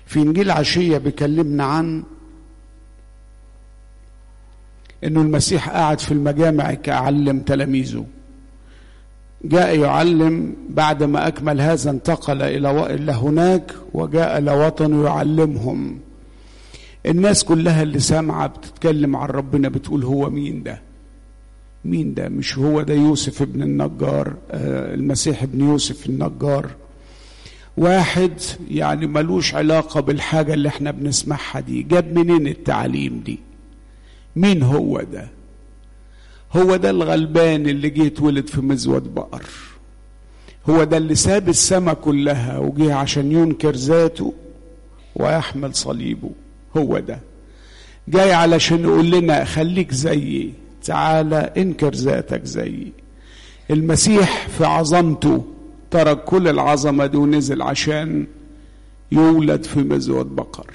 في انجيل عشيه بيكلمنا عن انه المسيح قاعد في المجامع كأعلم تلاميذه جاء يعلم بعد ما اكمل هذا انتقل الى الى هناك وجاء لوطن يعلمهم الناس كلها اللي سامعه بتتكلم عن ربنا بتقول هو مين ده مين ده مش هو ده يوسف ابن النجار آه المسيح ابن يوسف النجار واحد يعني ملوش علاقة بالحاجة اللي احنا بنسمعها دي جاب منين التعليم دي مين هو ده هو ده الغلبان اللي جه اتولد في مزود بقر هو ده اللي ساب السما كلها وجه عشان ينكر ذاته ويحمل صليبه هو ده جاي علشان يقول لنا خليك زيي تعالى انكر ذاتك زيي المسيح في عظمته ترك كل العظمة دي ونزل عشان يولد في مزود بقر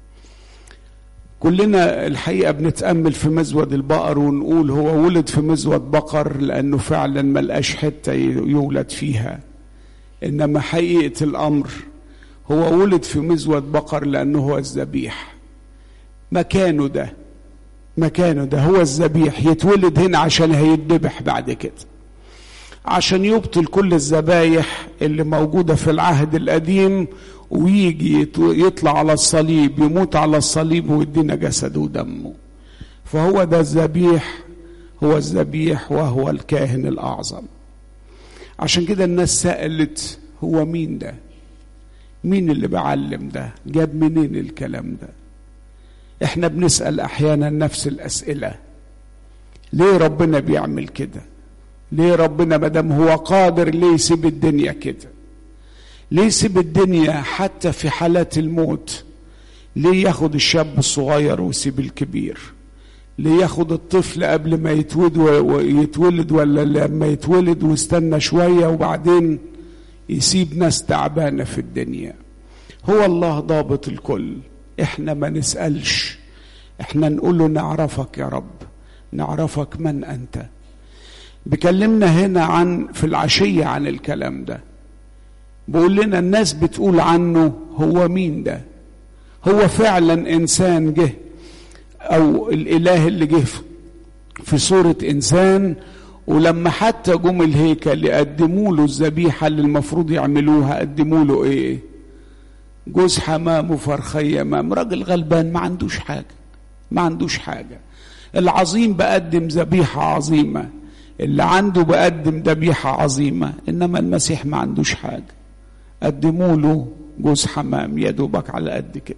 كلنا الحقيقة بنتأمل في مزود البقر ونقول هو ولد في مزود بقر لأنه فعلا ملقاش حتة يولد فيها إنما حقيقة الأمر هو ولد في مزود بقر لأنه هو الذبيح مكانه ده مكانه ده هو الذبيح يتولد هنا عشان هيتذبح بعد كده عشان يبطل كل الذبايح اللي موجودة في العهد القديم ويجي يطلع على الصليب يموت على الصليب ويدينا جسده ودمه فهو ده الذبيح هو الذبيح وهو الكاهن الأعظم عشان كده الناس سألت هو مين ده مين اللي بعلم ده جاب منين الكلام ده احنا بنسأل أحيانا نفس الأسئلة ليه ربنا بيعمل كده ليه ربنا مدام هو قادر ليه يسيب الدنيا كده ليه يسيب الدنيا حتى في حالات الموت ليه ياخد الشاب الصغير ويسيب الكبير ليه ياخد الطفل قبل ما يتولد ويتولد ولا لما يتولد ويستنى شوية وبعدين يسيب ناس تعبانة في الدنيا هو الله ضابط الكل احنا ما نسألش احنا نقول له نعرفك يا رب نعرفك من انت بكلمنا هنا عن في العشية عن الكلام ده بقول لنا الناس بتقول عنه هو مين ده هو فعلا انسان جه او الاله اللي جه في صورة انسان ولما حتى جم الهيكل يقدموا له الذبيحة اللي المفروض يعملوها قدموا له ايه جوز حمام وفرخي يمام راجل غلبان ما عندوش حاجة ما عندوش حاجة العظيم بقدم ذبيحة عظيمة اللي عنده بقدم ذبيحة عظيمة إنما المسيح ما عندوش حاجة قدموا له جوز حمام يا دوبك على قد كده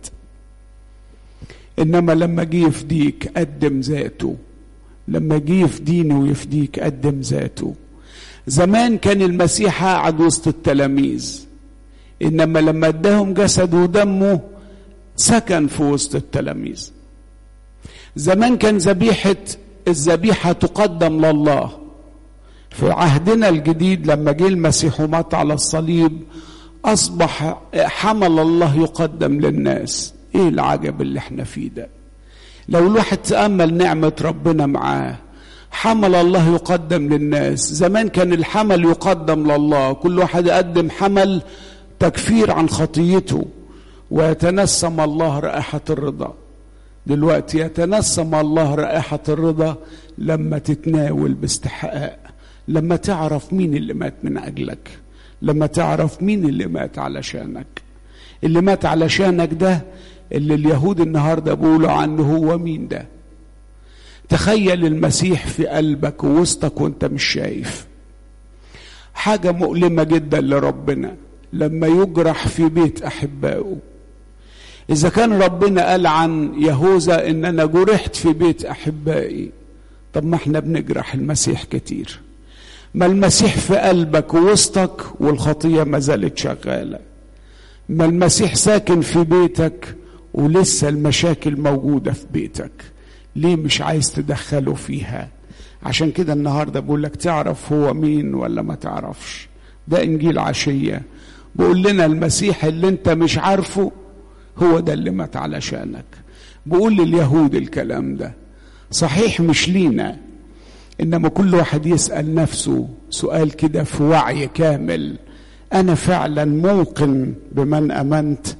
إنما لما جه يفديك قدم ذاته لما جه يفديني ويفديك قدم ذاته زمان كان المسيح قاعد وسط التلاميذ إنما لما اداهم جسده ودمه سكن في وسط التلاميذ زمان كان ذبيحة الذبيحة تقدم لله في عهدنا الجديد لما جه المسيح ومات على الصليب أصبح حمل الله يقدم للناس إيه العجب اللي احنا فيه ده لو الواحد تأمل نعمة ربنا معاه حمل الله يقدم للناس زمان كان الحمل يقدم لله كل واحد يقدم حمل تكفير عن خطيته ويتنسم الله رائحة الرضا دلوقتي يتنسم الله رائحة الرضا لما تتناول باستحقاق لما تعرف مين اللي مات من أجلك لما تعرف مين اللي مات علشانك اللي مات علشانك ده اللي اليهود النهارده بيقولوا عنه هو مين ده تخيل المسيح في قلبك ووسطك وانت مش شايف حاجة مؤلمة جدا لربنا لما يجرح في بيت أحبائه إذا كان ربنا قال عن يهوذا إن أنا جرحت في بيت أحبائي طب ما احنا بنجرح المسيح كتير ما المسيح في قلبك ووسطك والخطية ما زالت شغالة ما المسيح ساكن في بيتك ولسه المشاكل موجودة في بيتك ليه مش عايز تدخله فيها عشان كده النهاردة بقول لك تعرف هو مين ولا ما تعرفش ده إنجيل عشية بقول لنا المسيح اللي انت مش عارفه هو ده اللي مات علشانك بقول لليهود الكلام ده صحيح مش لينا انما كل واحد يسال نفسه سؤال كده في وعي كامل انا فعلا موقن بمن امنت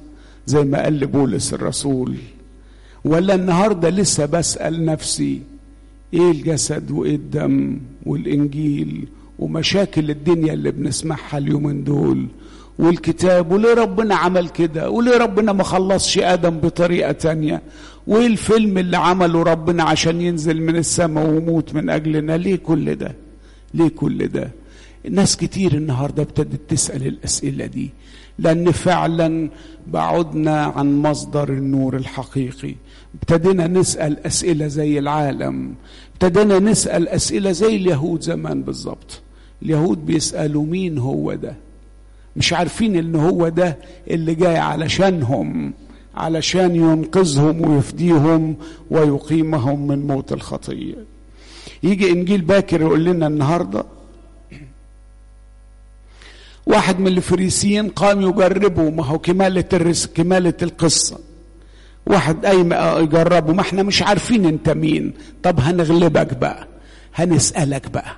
زي ما قال لبولس الرسول ولا النهارده لسه بسال نفسي ايه الجسد وايه الدم والانجيل ومشاكل الدنيا اللي بنسمعها اليومين دول والكتاب وليه ربنا عمل كده وليه ربنا ما خلصش ادم بطريقه تانية وايه الفيلم اللي عمله ربنا عشان ينزل من السماء ويموت من اجلنا ليه كل ده ليه كل ده ناس كتير النهارده ابتدت تسال الاسئله دي لان فعلا بعدنا عن مصدر النور الحقيقي ابتدينا نسال اسئله زي العالم ابتدينا نسال اسئله زي اليهود زمان بالظبط اليهود بيسالوا مين هو ده مش عارفين ان هو ده اللي جاي علشانهم علشان ينقذهم ويفديهم ويقيمهم من موت الخطيه يجي انجيل باكر يقول لنا النهارده واحد من الفريسيين قام يجربه ما هو كمالة الرس كمالة القصة واحد قايم يجربه ما احنا مش عارفين انت مين طب هنغلبك بقى هنسألك بقى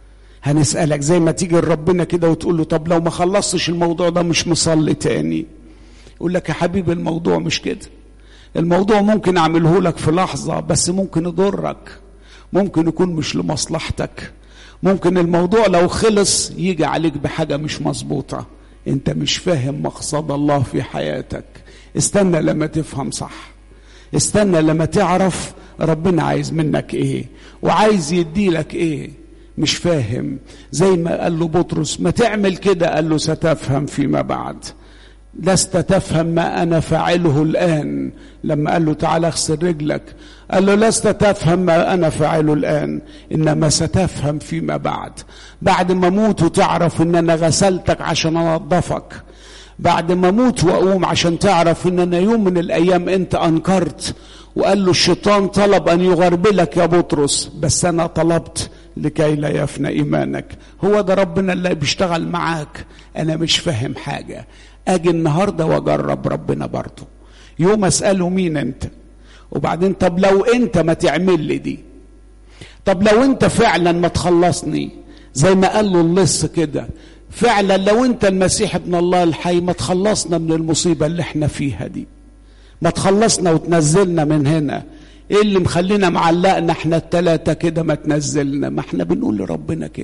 هنسألك زي ما تيجي لربنا كده وتقول له طب لو ما خلصتش الموضوع ده مش مصلي تاني يقول لك يا حبيبي الموضوع مش كده الموضوع ممكن اعمله لك في لحظة بس ممكن يضرك ممكن يكون مش لمصلحتك ممكن الموضوع لو خلص يجي عليك بحاجة مش مظبوطة انت مش فاهم مقصد الله في حياتك استنى لما تفهم صح استنى لما تعرف ربنا عايز منك ايه وعايز يديلك ايه مش فاهم زي ما قال له بطرس ما تعمل كده قال له ستفهم فيما بعد لست تفهم ما انا فاعله الان لما قال له تعالى اغسل رجلك قال له لست تفهم ما انا فاعله الان انما ستفهم فيما بعد بعد ما اموت وتعرف ان انا غسلتك عشان انظفك بعد ما اموت واقوم عشان تعرف ان انا يوم من الايام انت انكرت وقال له الشيطان طلب ان يغربلك يا بطرس بس انا طلبت لكي لا يفنى ايمانك هو ده ربنا اللي بيشتغل معاك انا مش فاهم حاجه اجي النهارده واجرب ربنا برضه يوم اساله مين انت وبعدين طب لو انت ما تعمل لي دي طب لو انت فعلا ما تخلصني زي ما قال له اللص كده فعلا لو انت المسيح ابن الله الحي ما تخلصنا من المصيبه اللي احنا فيها دي ما تخلصنا وتنزلنا من هنا ايه اللي مخلينا معلقنا احنا التلاتة كده ما تنزلنا ما احنا بنقول لربنا كده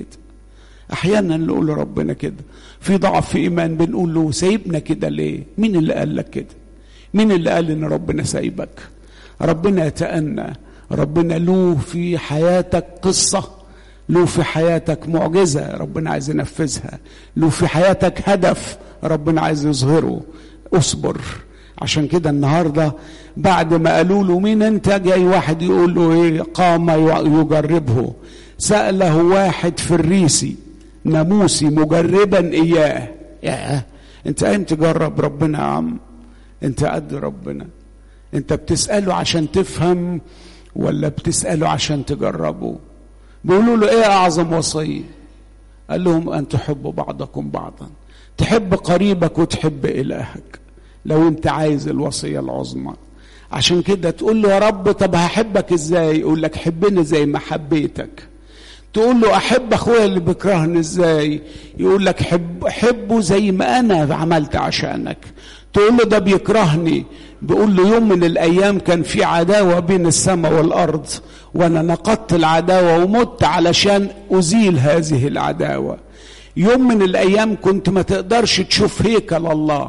احيانا نقول لربنا كده في ضعف في ايمان بنقول له سايبنا كده ليه مين اللي قال لك كده مين اللي قال ان ربنا سايبك ربنا يتأنى ربنا له في حياتك قصة له في حياتك معجزة ربنا عايز ينفذها له في حياتك هدف ربنا عايز يظهره اصبر عشان كده النهارده بعد ما قالوا له مين انت جاي واحد يقول له ايه قام يجربه سأله واحد فريسي ناموسي مجربا اياه يا انت قايم تجرب ربنا يا عم انت قد ربنا انت بتسأله عشان تفهم ولا بتسأله عشان تجربه بيقولوا له ايه اعظم وصية قال لهم ان تحبوا بعضكم بعضا تحب قريبك وتحب الهك لو انت عايز الوصية العظمى عشان كده تقول له يا رب طب هحبك ازاي يقول لك حبني زي ما حبيتك تقول له احب اخويا اللي بيكرهني ازاي يقول لك حب حبه زي ما انا عملت عشانك تقول له ده بيكرهني بيقول له يوم من الايام كان في عداوه بين السماء والارض وانا نقضت العداوه ومت علشان ازيل هذه العداوه يوم من الايام كنت ما تقدرش تشوف هيكل الله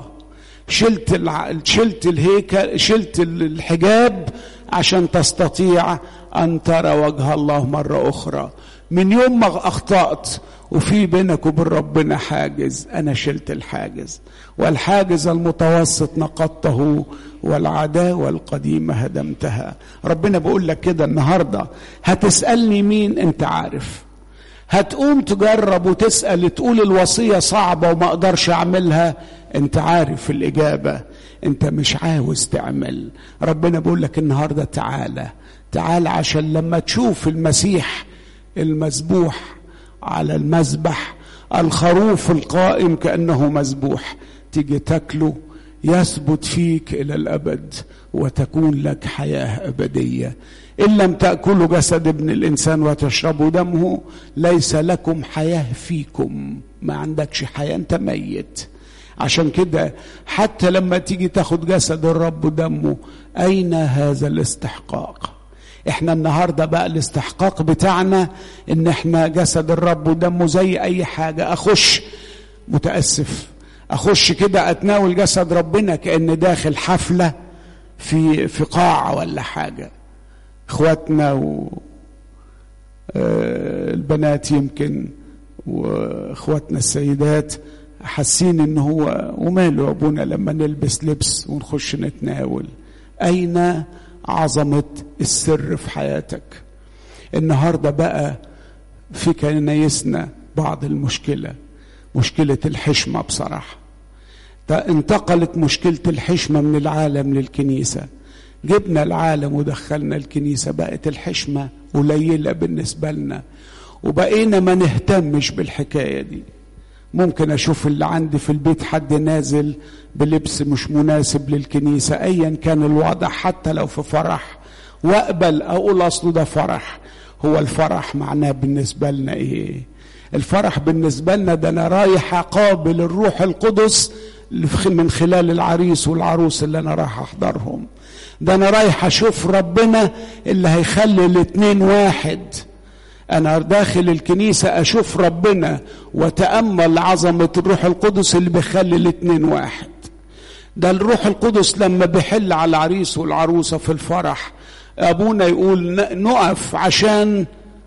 شلت الع... شلت الهيكل شلت الحجاب عشان تستطيع ان ترى وجه الله مره اخرى من يوم ما اخطات وفي بينك وبين ربنا حاجز انا شلت الحاجز والحاجز المتوسط نقضته والعداوه القديمه هدمتها ربنا بيقول لك كده النهارده هتسالني مين انت عارف هتقوم تجرب وتسال تقول الوصيه صعبه وما اقدرش اعملها انت عارف الاجابه انت مش عاوز تعمل ربنا بيقول لك النهارده تعالى تعالى عشان لما تشوف المسيح المذبوح على المذبح الخروف القائم كانه مذبوح تيجي تاكله يثبت فيك الى الابد وتكون لك حياه ابديه ان لم تاكلوا جسد ابن الانسان وتشربوا دمه ليس لكم حياه فيكم ما عندكش حياه انت ميت عشان كده حتى لما تيجي تاخد جسد الرب ودمه اين هذا الاستحقاق احنا النهارده بقى الاستحقاق بتاعنا ان احنا جسد الرب ودمه زي اي حاجه اخش متاسف اخش كده اتناول جسد ربنا كان داخل حفله في في قاعه ولا حاجه اخواتنا و البنات يمكن واخواتنا السيدات حاسين ان هو وماله يا ابونا لما نلبس لبس ونخش نتناول اين عظمه السر في حياتك النهارده بقى في كنايسنا بعض المشكله مشكله الحشمه بصراحه انتقلت مشكله الحشمه من العالم للكنيسه جبنا العالم ودخلنا الكنيسه بقت الحشمه قليله بالنسبه لنا وبقينا ما نهتمش بالحكايه دي ممكن اشوف اللي عندي في البيت حد نازل بلبس مش مناسب للكنيسه ايا كان الوضع حتى لو في فرح واقبل اقول اصله ده فرح هو الفرح معناه بالنسبه لنا ايه الفرح بالنسبه لنا ده انا رايح اقابل الروح القدس من خلال العريس والعروس اللي انا رايح احضرهم ده انا رايح اشوف ربنا اللي هيخلي الاتنين واحد انا داخل الكنيسة اشوف ربنا وتأمل عظمة الروح القدس اللي بيخلي الاتنين واحد ده الروح القدس لما بيحل على العريس والعروسة في الفرح ابونا يقول نقف عشان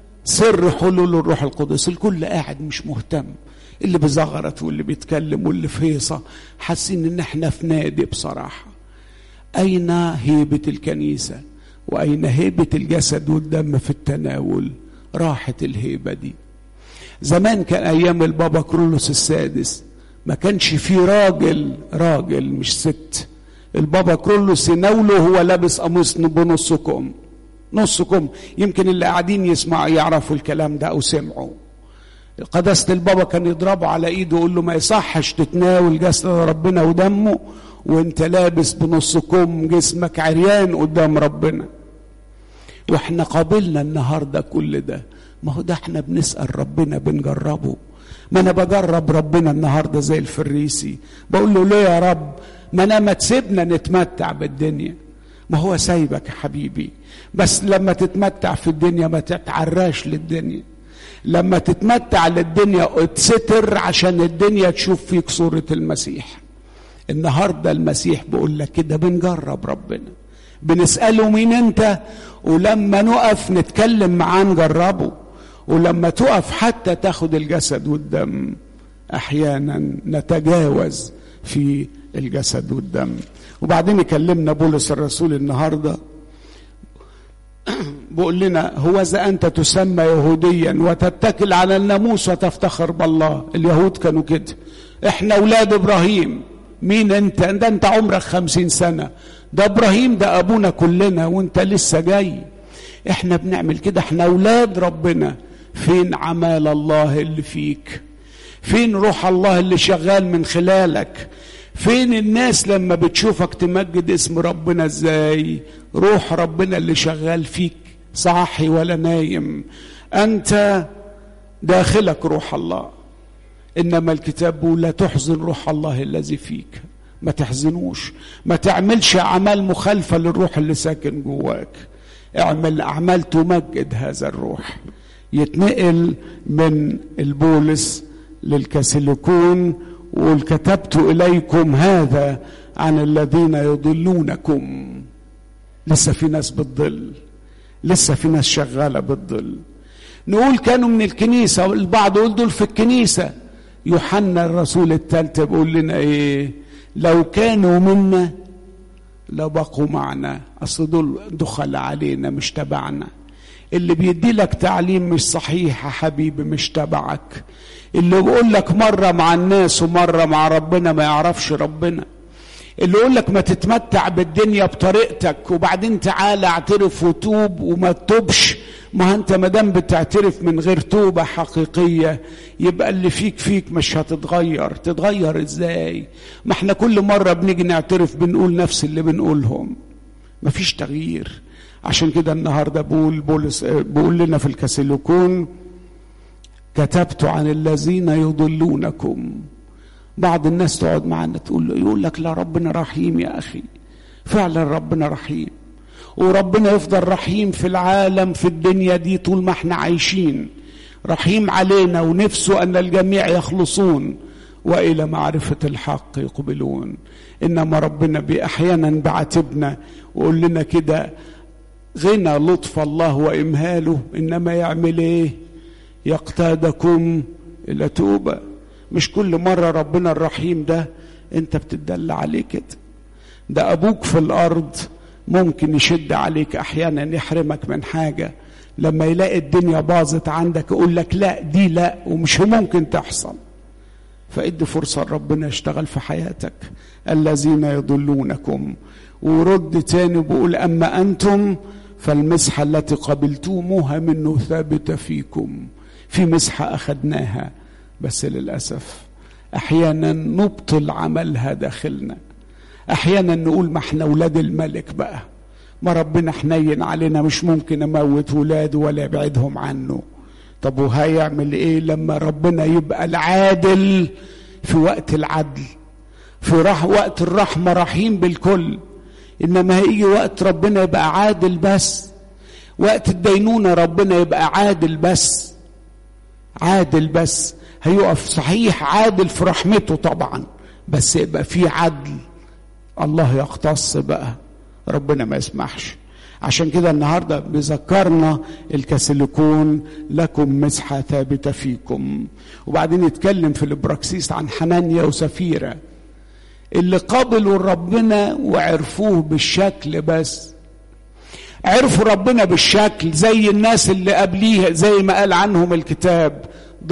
سر حلول الروح القدس الكل قاعد مش مهتم اللي بزغرت واللي بيتكلم واللي في هيصة حاسين ان احنا في نادي بصراحة اين هيبة الكنيسة واين هيبة الجسد والدم في التناول راحت الهيبة دي زمان كان أيام البابا كرولوس السادس ما كانش في راجل راجل مش ست البابا كرولوس يناوله هو لابس قميص بنص كم نص كم يمكن اللي قاعدين يسمعوا يعرفوا الكلام ده أو سمعوا قداسة البابا كان يضربه على ايده ويقول له ما يصحش تتناول جسد ربنا ودمه وانت لابس بنص كم جسمك عريان قدام ربنا واحنا قابلنا النهارده كل ده ما هو ده احنا بنسال ربنا بنجربه ما انا بجرب ربنا النهارده زي الفريسي بقول له ليه يا رب ما انا ما تسيبنا نتمتع بالدنيا ما هو سايبك يا حبيبي بس لما تتمتع في الدنيا ما تتعراش للدنيا لما تتمتع للدنيا اتستر عشان الدنيا تشوف فيك صورة المسيح النهاردة المسيح بيقول لك كده بنجرب ربنا بنسأله مين انت ولما نقف نتكلم معاه نجربه ولما تقف حتى تاخد الجسد والدم احيانا نتجاوز في الجسد والدم وبعدين يكلمنا بولس الرسول النهارده بيقول لنا هو اذا انت تسمى يهوديا وتتكل على الناموس وتفتخر بالله اليهود كانوا كده احنا اولاد ابراهيم مين انت ده انت عمرك خمسين سنه ده ابراهيم ده ابونا كلنا وانت لسه جاي احنا بنعمل كده احنا اولاد ربنا فين عمال الله اللي فيك فين روح الله اللي شغال من خلالك فين الناس لما بتشوفك تمجد اسم ربنا ازاي روح ربنا اللي شغال فيك صاحي ولا نايم انت داخلك روح الله انما الكتاب بيقول لا تحزن روح الله الذي فيك ما تحزنوش ما تعملش اعمال مخالفه للروح اللي ساكن جواك اعمل اعمال تمجد هذا الروح يتنقل من البولس للكسلكون وقل كتبت اليكم هذا عن الذين يضلونكم لسه في ناس بتضل لسه في ناس شغاله بتضل نقول كانوا من الكنيسه والبعض يقول دول في الكنيسه يوحنا الرسول الثالث بيقول لنا ايه لو كانوا منا لبقوا معنا اصل دول دخل علينا مش تبعنا اللي بيدي لك تعليم مش صحيح يا حبيبي مش تبعك اللي يقول لك مرة مع الناس ومرة مع ربنا ما يعرفش ربنا اللي يقول لك ما تتمتع بالدنيا بطريقتك وبعدين تعالى اعترف وتوب وما تتوبش ما انت ما دام بتعترف من غير توبه حقيقيه يبقى اللي فيك فيك مش هتتغير تتغير ازاي ما احنا كل مره بنيجي نعترف بنقول نفس اللي بنقولهم مفيش تغيير عشان كده النهارده بقول بولس بقول لنا في الكسيلوكون كتبت عن الذين يضلونكم بعض الناس تقعد معنا تقول له يقول لك لا ربنا رحيم يا اخي فعلا ربنا رحيم وربنا يفضل رحيم في العالم في الدنيا دي طول ما احنا عايشين رحيم علينا ونفسه ان الجميع يخلصون والى معرفه الحق يقبلون انما ربنا احيانا بعاتبنا ويقول لنا كده غنى لطف الله وامهاله انما يعمل ايه يقتادكم الى توبه مش كل مره ربنا الرحيم ده انت بتدل عليه كده ده ابوك في الارض ممكن يشد عليك احيانا يحرمك من حاجه لما يلاقي الدنيا باظت عندك يقول لك لا دي لا ومش ممكن تحصل فادي فرصه ربنا يشتغل في حياتك الذين يضلونكم ورد تاني بيقول اما انتم فالمسحه التي قبلتموها منه ثابته فيكم في مسحه اخذناها بس للاسف احيانا نبطل عملها داخلنا احيانا نقول ما احنا اولاد الملك بقى ما ربنا حنين علينا مش ممكن اموت ولاده ولا ابعدهم عنه طب وهيعمل ايه لما ربنا يبقى العادل في وقت العدل في رح وقت الرحمة رحيم بالكل إنما هيجي وقت ربنا يبقى عادل بس وقت الدينونة ربنا يبقى عادل بس عادل بس هيقف صحيح عادل في رحمته طبعا بس يبقى في عدل الله يختص بقى ربنا ما يسمحش عشان كده النهارده بيذكرنا الكاسيليكون لكم مسحه ثابته فيكم وبعدين يتكلم في الابراكسيس عن حنانيا وسفيره اللي قبلوا ربنا وعرفوه بالشكل بس عرفوا ربنا بالشكل زي الناس اللي قبليه زي ما قال عنهم الكتاب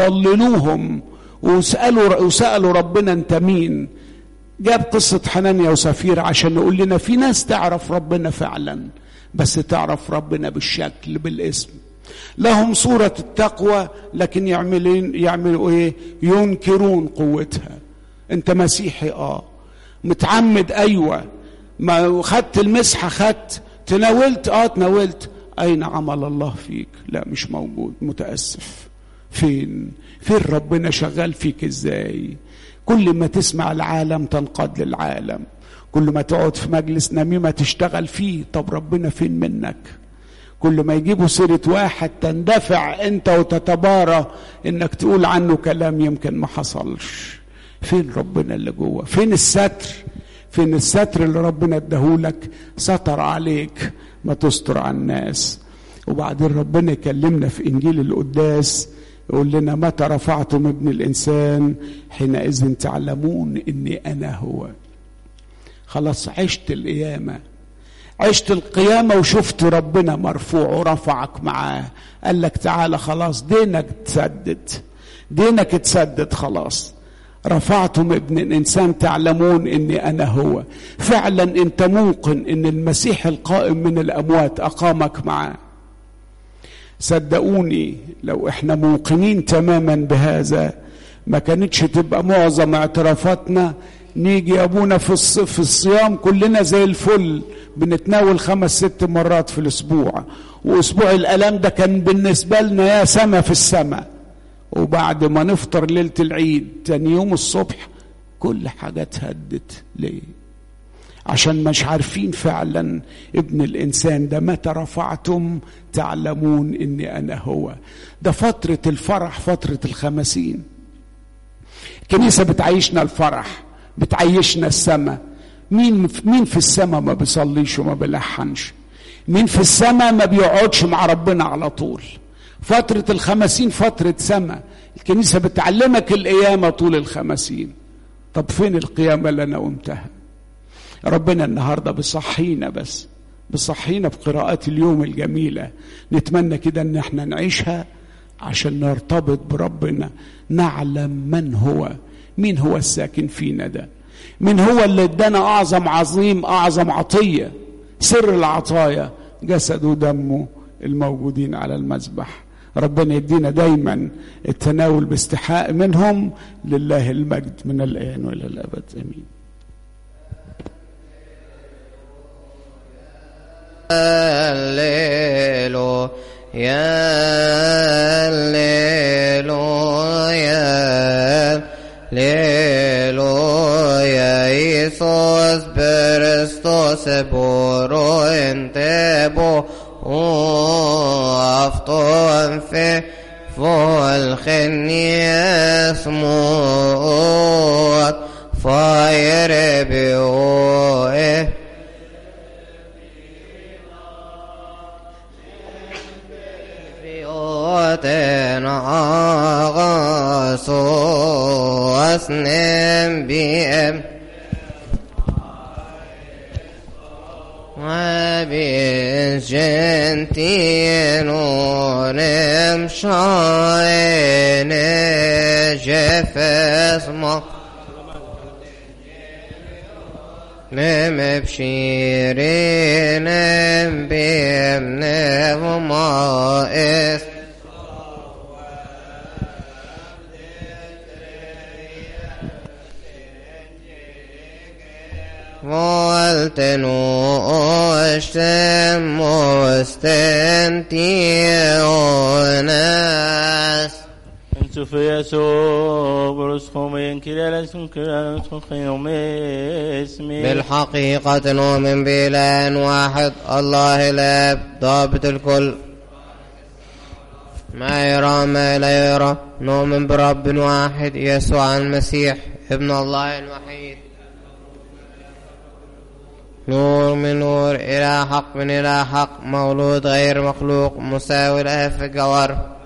ضللوهم وسألوا وسألوا ربنا انت مين جاب قصة حنانيا وسفير عشان يقول لنا في ناس تعرف ربنا فعلا بس تعرف ربنا بالشكل بالاسم لهم صورة التقوى لكن يعملين يعملوا ايه ينكرون قوتها انت مسيحي اه متعمد ايوه ما خدت المسحة خدت تناولت اه تناولت اين عمل الله فيك لا مش موجود متأسف فين فين ربنا شغال فيك ازاي كل ما تسمع العالم تنقاد للعالم كل ما تقعد في مجلس نميمة تشتغل فيه طب ربنا فين منك كل ما يجيبوا سيرة واحد تندفع انت وتتبارى انك تقول عنه كلام يمكن ما حصلش فين ربنا اللي جوه فين الستر فين الستر اللي ربنا اداهولك ستر عليك ما تستر على الناس وبعدين ربنا يكلمنا في انجيل القداس يقول لنا متى رفعتم ابن الانسان حينئذ تعلمون اني انا هو خلاص عشت القيامه عشت القيامه وشفت ربنا مرفوع ورفعك معاه قال لك تعالى خلاص دينك تسدد دينك تسدد خلاص رفعتم ابن الانسان تعلمون اني انا هو فعلا انت موقن ان المسيح القائم من الاموات اقامك معاه صدقوني لو احنا موقنين تماما بهذا ما كانتش تبقى معظم اعترافاتنا نيجي يا ابونا في في الصيام كلنا زي الفل بنتناول خمس ست مرات في الاسبوع واسبوع الالام ده كان بالنسبه لنا يا سما في السماء وبعد ما نفطر ليله العيد تاني يوم الصبح كل حاجه اتهدت ليه عشان مش عارفين فعلا ابن الانسان ده متى رفعتم تعلمون اني انا هو ده فتره الفرح فتره الخمسين الكنيسه بتعيشنا الفرح بتعيشنا السماء مين مين في السماء ما بيصليش وما بيلحنش مين في السماء ما بيقعدش مع ربنا على طول فترة الخمسين فترة سماء الكنيسة بتعلمك القيامة طول الخمسين طب فين القيامة اللي أنا قمتها ربنا النهاردة بيصحينا بس بيصحينا بقراءات اليوم الجميلة نتمنى كده ان احنا نعيشها عشان نرتبط بربنا نعلم من هو مين هو الساكن فينا ده من هو اللي ادانا اعظم عظيم اعظم عطيه سر العطايا جسد ودمه الموجودين على المذبح ربنا يدينا دايما التناول باستحقاق منهم لله المجد من الان والى الابد امين الليل يا الليل يا الليل برستوس بورو انتبو وافتون في فالخني اسموت فاير بيوه بيوتنا غاسو اسنم بيم وبجنتين شاين جفس ما نم بشيرين بيم وما اس والتنوشتم مستنتيوناس انتو في يسوع برسخهم ينكر لسن كلا يوم اسمي بالحقيقة نؤمن بإله واحد الله الآب ضابط الكل ما يرى ما لا يرى نؤمن برب واحد يسوع المسيح ابن الله الوحيد نور من نور إلى حق من إلى حق مولود غير مخلوق مساوي له في الجوهر